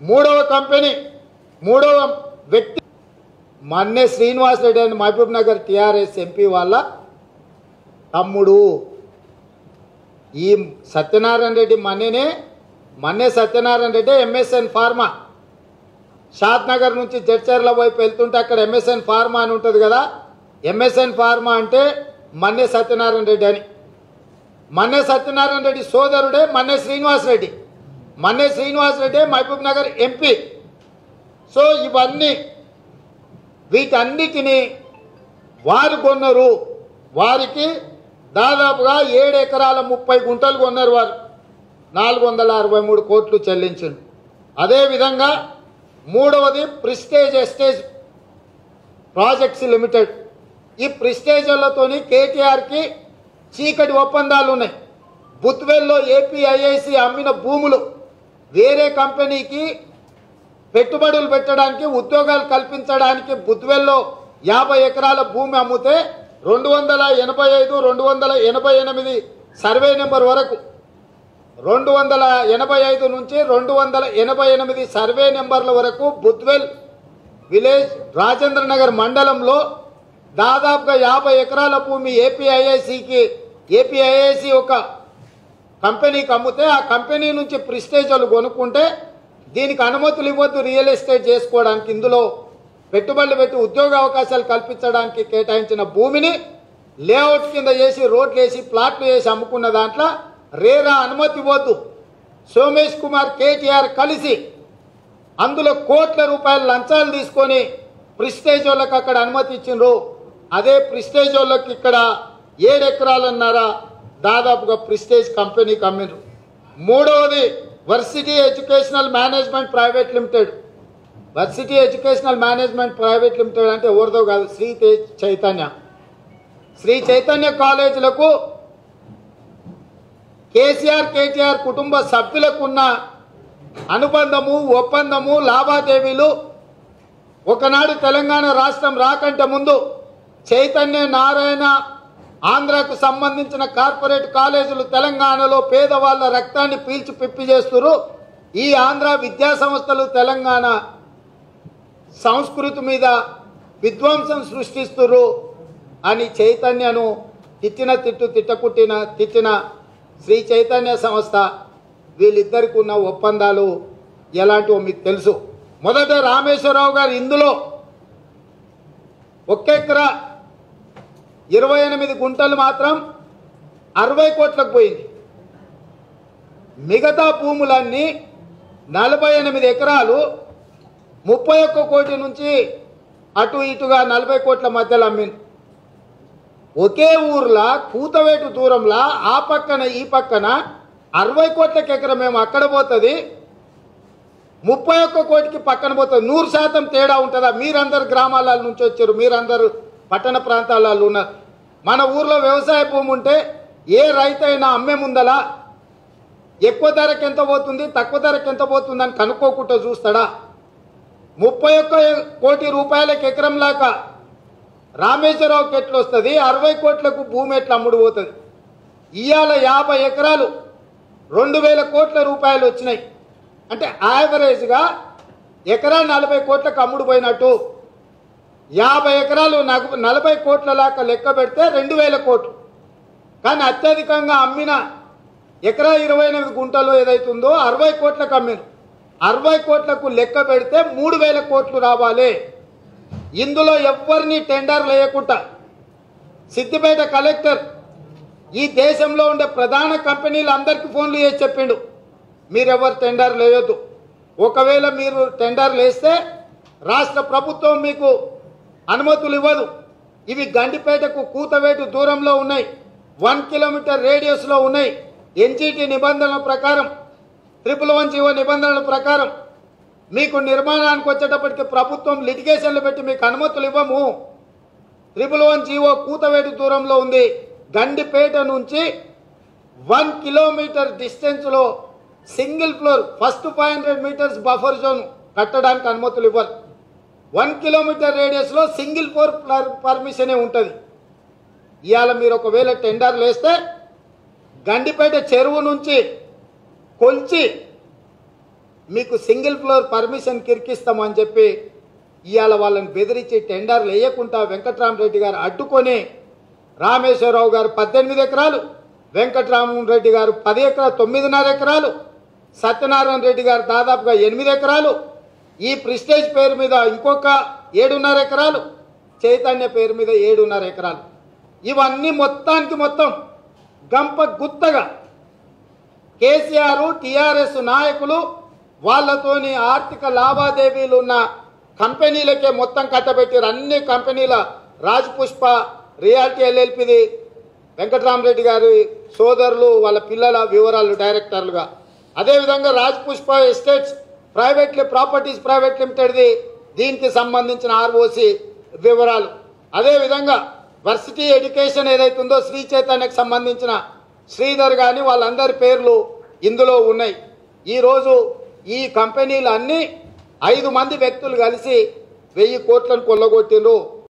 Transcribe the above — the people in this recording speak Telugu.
మూడవ కంపెనీ మూడవ వ్యక్తి మన్నే శ్రీనివాస్ రెడ్డి అని మహబూబ్ నగర్ టిఆర్ఎస్ ఎంపీ వాళ్ళ తమ్ముడు ఈ సత్యనారాయణ రెడ్డి మన్నేనే Manne Satyanarayana Reddy MSN pharma Shadnagar నుంచి జడ్చర్ల వైపు వెళ్తుంటే అక్కడ ఎంఎస్ఎన్ ఫార్మా అని ఉంటుంది కదా ఎంఎస్ఎన్ ఫార్మా అంటే మన్నే సత్యనారాయణ రెడ్డి అని మన్నే సత్యనారాయణ రెడ్డి సోదరుడే Manne Srinivas Reddy Manne Srinivas Reddy Mahabubnagar MP so ఇవన్నీ వీటన్నిటిని వారు కొన్నారు వారికి దాదాపుగా ఏడు ఎకరాల ముప్పై గుంటలు కొన్నారు వారు నాలుగు వందల అరవై మూడు కోట్లు చెల్లించిండు అదేవిధంగా మూడవది ప్రిస్టేజ్ ఎస్టేజ్ ప్రాజెక్ట్స్ లిమిటెడ్ ఈ ప్రిస్టేజ్లతోని కేటీఆర్కి చీకటి ఒప్పందాలు ఉన్నాయి బుత్వెల్లో ఏపీఐఐసి అమ్మిన భూములు వేరే కంపెనీకి పెట్టుబడులు పెట్టడానికి ఉద్యోగాలు కల్పించడానికి బుద్వెల్లో యాభై ఎకరాల భూమి అమ్మితే రెండు వందల ఎనభై ఐదు రెండు వందల ఎనభై ఎనిమిది సర్వే నెంబర్ వరకు రెండు వందల ఎనభై ఐదు నుంచి రెండు వందల ఎనభై ఎనిమిది సర్వే నెంబర్ల వరకు బుద్వెల్ విలేజ్ రాజేంద్ర నగర్ మండలంలో దాదాపుగా యాభై ఎకరాల భూమి ఏపీఐఐసికి ఏపీఐఐసి ఒక కంపెనీకి అమ్మితే ఆ కంపెనీ నుంచి ప్రిస్టేజ్లు కొనుక్కుంటే దీనికి అనుమతులు ఇవ్వద్దు రియల్ ఎస్టేట్ చేసుకోవడానికి ఇందులో పెట్టుబడులు పెట్టి ఉద్యోగ అవకాశాలు కల్పించడానికి కేటాయించిన భూమిని లేఅవుట్ కింద చేసి రోడ్లు వేసి ప్లాట్లు వేసి అమ్ముకున్న దాంట్లో రేరా అనుమతి ఇవ్వద్దు సోమేష్ కుమార్ కేటీఆర్ కలిసి అందులో కోట్ల రూపాయల లంచాలు తీసుకొని ప్రిస్టేజ్ వాళ్ళకి అక్కడ అనుమతి ఇచ్చిండ్రు అదే ప్రిస్టేజ్ వాళ్ళకి ఇక్కడ ఏడు ఎకరాలన్నారా దాదాపుగా ప్రిస్టేజ్ కంపెనీకి అమ్మిండ్రు మూడవది varsity educational management private limited varsity educational management private limited అంటే ఎవరిదో కాదు శ్రీ తే- చైతన్య శ్రీ చైతన్య కాలేజీలకు కేసీఆర్ కేటీఆర్ కుటుంబ సభ్యులకు ఉన్న అనుబంధము ఒప్పందము లావాదేవీలు ఒకనాడు తెలంగాణ రాష్ట్రం రాకంటే ముందు చైతన్య నారాయణ ఆంధ్రాకు సంబంధించిన కార్పొరేట్ కాలేజీలు తెలంగాణలో పేదవాళ్ళ రక్తాన్ని పీల్చి పిప్పి చేస్తున్నారు ఈ ఆంధ్ర విద్యా సంస్థలు తెలంగాణ సంస్కృతి మీద విధ్వంసం సృష్టిస్తున్నారు అని చైతన్యను తిట్టిన తిట్టు తిట్టకుట్టిన తిట్టిన శ్రీ చైతన్య సంస్థ వీళ్ళిద్దరికి ఉన్న ఒప్పందాలు ఎలాంటివో మీకు తెలుసు మొదట రామేశ్వరరావు గారు ఇందులో ఒక్కెకరా ఇరవై ఎనిమిది గుంటలు మాత్రం అరవై కోట్లకు పోయింది మిగతా భూములన్నీ నలభై ఎనిమిది ఎకరాలు ముప్పై ఒక్క కోటి నుంచి అటు ఇటుగా నలభై కోట్ల మధ్యలో అమ్మింది ఒకే ఊర్లో కూతవేటు దూరంలో ఆ పక్కన ఈ పక్కన అరవై కోట్లకి ఎకరం మేము అక్కడ పోతుంది ముప్పై ఒక్క కోటికి పక్కన పోతుంది నూరు శాతం తేడా ఉంటుందా మీరందరు గ్రామాల నుంచి వచ్చారు మీరందరూ పట్టణ ప్రాంతాలలో ఉన్నారు మన ఊర్లో వ్యవసాయ భూమి ఉంటే ఏ రైతు అయినా అమ్మే ముందలా ఎక్కువ ధరకి ఎంత పోతుంది తక్కువ ధరకి ఎంత పోతుంది అని కనుక్కోకుండా చూస్తాడా ముప్పై ఒక్క కోటి రూపాయలకి ఎకరం లాగా రామేశ్వరరావుకి ఎట్లా వస్తుంది అరవై కోట్లకు భూమి ఎట్లా అమ్ముడు పోతుంది ఇవాళ యాభై ఎకరాలు రెండు వేల కోట్ల రూపాయలు వచ్చినాయి అంటే యావరేజ్గా ఎకరా నలభై కోట్లకు అమ్ముడు పోయినట్టు యాభై ఎకరాలు నగ నలభై కోట్ల లాగా లెక్క పెడితే రెండు వేల కోట్లు కానీ అత్యధికంగా అమ్మిన ఎకరా ఇరవై ఎనిమిది గుంటలు ఏదైతుందో అరవై కోట్లకు అమ్మిను అరవై కోట్లకు లెక్క పెడితే మూడు వేల కోట్లు రావాలి ఇందులో ఎవరిని టెండర్ లేకుండా సిద్దిపేట కలెక్టర్ ఈ దేశంలో ఉండే ప్రధాన కంపెనీలు అందరికీ ఫోన్లు చేసి చెప్పిండు మీరెవరు టెండర్ లేయొద్దు ఒకవేళ మీరు టెండర్ వేస్తే రాష్ట్ర ప్రభుత్వం మీకు అనుమతులు ఇవ్వదు ఇవి గండిపేటకు కూతవేటు దూరంలో ఉన్నాయి వన్ కిలోమీటర్ రేడియస్లో ఉన్నాయి ఎన్జీటీ నిబంధనల ప్రకారం ట్రిపుల్ వన్ జీవో నిబంధనల ప్రకారం మీకు నిర్మాణానికి వచ్చేటప్పటికి ప్రభుత్వం లిటిగేషన్లు పెట్టి మీకు అనుమతులు ఇవ్వము ట్రిపుల్ వన్ జీవో కూతవేటు దూరంలో ఉంది గండిపేట నుంచి వన్ కిలోమీటర్ డిస్టెన్స్లో single floor first five hundred metres buffer zone కట్టడానికి అనుమతులు ఇవ్వరు వన్ కిలోమీటర్ రేడియస్లో సింగిల్ ఫ్లోర్ పర్మిషనే ఉంటుంది ఇవాళ మీరు ఒకవేళ టెండర్లు వేస్తే గండిపేట చెరువు నుంచి కొల్చి మీకు సింగిల్ ఫ్లోర్ పర్మిషన్ కిరికిస్తామని చెప్పి ఇవాళ వాళ్ళని బెదిరించి టెండర్లు వేయకుండా వెంకట్రామరెడ్డి గారు అడ్డుకొని రామేశ్వరరావు గారు పద్దెనిమిది ఎకరాలు వెంకట్రామరెడ్డి గారు పది ఎకరాలు తొమ్మిదిన్నర ఎకరాలు సత్యనారాయణ రెడ్డి గారు దాదాపుగా ఎనిమిది ఎకరాలు ఈ ప్రిస్టేజ్ పేరు మీద ఇంకొక ఏడున్నర ఎకరాలు చైతన్య పేరు మీద ఏడున్నర ఎకరాలు ఇవన్నీ మొత్తానికి మొత్తం గంప గుత్తగా కేసీఆర్ టిఆర్ఎస్ నాయకులు వాళ్ళతోని ఆర్థిక లావాదేవీలు ఉన్న కంపెనీలకే మొత్తం కట్టబెట్టారు అన్ని కంపెనీల రాజ్ పుష్ప రియాలిటీ ఎల్ఎల్పిది వెంకటరామరెడ్డి గారి సోదరులు వాళ్ళ పిల్లల వివరాలు డైరెక్టర్లుగా అదేవిధంగా Raj Pushpa estates private properties private లిమిటెడ్ది దీనికి సంబంధించిన ఆర్ఓసి వివరాలు అదేవిధంగా వర్సిటీ ఎడ్యుకేషన్ ఏదైతుందో శ్రీ చైతన్యకు సంబంధించిన శ్రీధర్ కానీ వాళ్ళందరి పేర్లు ఇందులో ఉన్నాయి ఈరోజు ఈ కంపెనీలు అన్నీ ఐదు మంది వ్యక్తులు కలిసి వెయ్యి కోట్లను కొల్లగొట్టిండ్రు